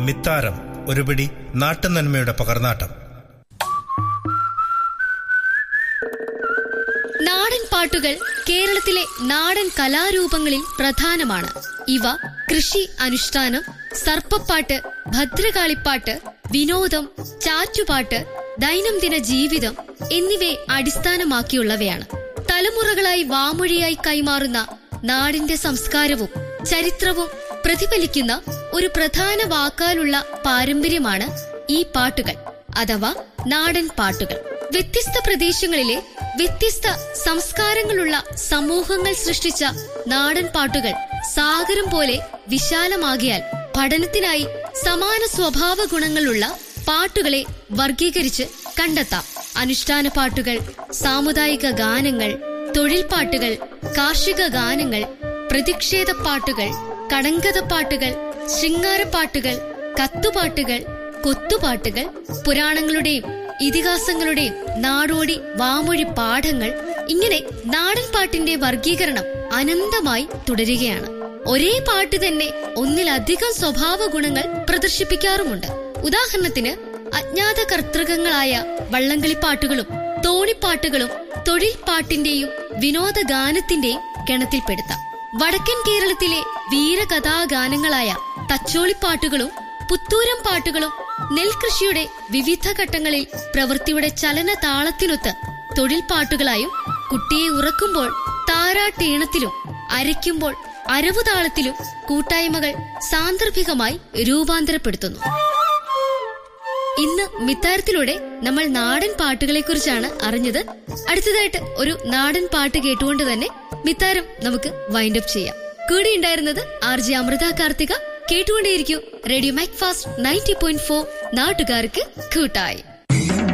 മിത്താരം ഒരുപിടി നാട്ടുനന്മയുടെ പകർന്നാട്ടം നാടൻ പാട്ടുകൾ കേരളത്തിലെ നാടൻ കലാരൂപങ്ങളിൽ പ്രധാനമാണ് ഇവ കൃഷി അനുഷ്ഠാനം സർപ്പപ്പാട്ട് ഭദ്രകാളിപ്പാട്ട് വിനോദം ചാറ്റുപാട്ട് ദൈനംദിന ജീവിതം എന്നിവയെ അടിസ്ഥാനമാക്കിയുള്ളവയാണ് തലമുറകളായി വാമൊഴിയായി കൈമാറുന്ന നാടിന്റെ സംസ്കാരവും ചരിത്രവും പ്രതിഫലിക്കുന്ന ഒരു പ്രധാന വാക്കാലുള്ള പാരമ്പര്യമാണ് ഈ പാട്ടുകൾ അഥവാ നാടൻ പാട്ടുകൾ വ്യത്യസ്ത പ്രദേശങ്ങളിലെ വ്യത്യസ്ത സംസ്കാരങ്ങളുള്ള സമൂഹങ്ങൾ സൃഷ്ടിച്ച നാടൻ പാട്ടുകൾ സാഗരം പോലെ വിശാലമാകിയാൽ പഠനത്തിനായി സമാന സ്വഭാവ ഗുണങ്ങളുള്ള പാട്ടുകളെ വർഗീകരിച്ച് കണ്ടെത്താം അനുഷ്ഠാന പാട്ടുകൾ സാമുദായിക ഗാനങ്ങൾ തൊഴിൽ പാട്ടുകൾ കാർഷിക ഗാനങ്ങൾ പ്രതിഷേധ പാട്ടുകൾ കടങ്കഥപ്പാട്ടുകൾ ശൃംഗാരപ്പാട്ടുകൾ കത്തുപാട്ടുകൾ കൊത്തുപാട്ടുകൾ പുരാണങ്ങളുടെയും ഇതിഹാസങ്ങളുടെയും നാടോടി വാമൊഴി പാഠങ്ങൾ ഇങ്ങനെ നാടൻ പാട്ടിന്റെ വർഗീകരണം അനന്തമായി തുടരുകയാണ് ഒരേ പാട്ട് തന്നെ ഒന്നിലധികം സ്വഭാവ ഗുണങ്ങൾ പ്രദർശിപ്പിക്കാറുമുണ്ട് ഉദാഹരണത്തിന് അജ്ഞാത കർത്തൃകങ്ങളായ വള്ളംകളിപ്പാട്ടുകളും തോണിപ്പാട്ടുകളും തൊഴിൽ പാട്ടിന്റെയും വിനോദഗാനത്തിന്റെയും ഗണത്തിൽപ്പെടുത്താം വടക്കൻ കേരളത്തിലെ വീരകഥാഗാനങ്ങളായ തച്ചോളിപ്പാട്ടുകളും പുത്തൂരം പാട്ടുകളും നെൽകൃഷിയുടെ വിവിധ ഘട്ടങ്ങളിൽ പ്രവൃത്തിയുടെ ചലന താളത്തിനൊത്ത് തൊഴിൽ പാട്ടുകളായും കുട്ടിയെ ഉറക്കുമ്പോൾ താരാട്ടീണത്തിലും അരയ്ക്കുമ്പോൾ അരവുതാളത്തിലും കൂട്ടായ്മകൾ സാന്ദർഭികമായി രൂപാന്തരപ്പെടുത്തുന്നു ഇന്ന് മിത്താരത്തിലൂടെ നമ്മൾ നാടൻ പാട്ടുകളെ കുറിച്ചാണ് അറിഞ്ഞത് അടുത്തതായിട്ട് ഒരു നാടൻ പാട്ട് കേട്ടുകൊണ്ട് തന്നെ മിത്താരം നമുക്ക് വൈൻഡ് അപ്പ് ചെയ്യാം കൂടെ ഉണ്ടായിരുന്നത് ആർ ജെ അമൃത കാർത്തിക കേട്ടുകൊണ്ടേയിരിക്കൂ radio MACFAST ninety point four നാട്ടുകാർക്ക് കൂട്ടായി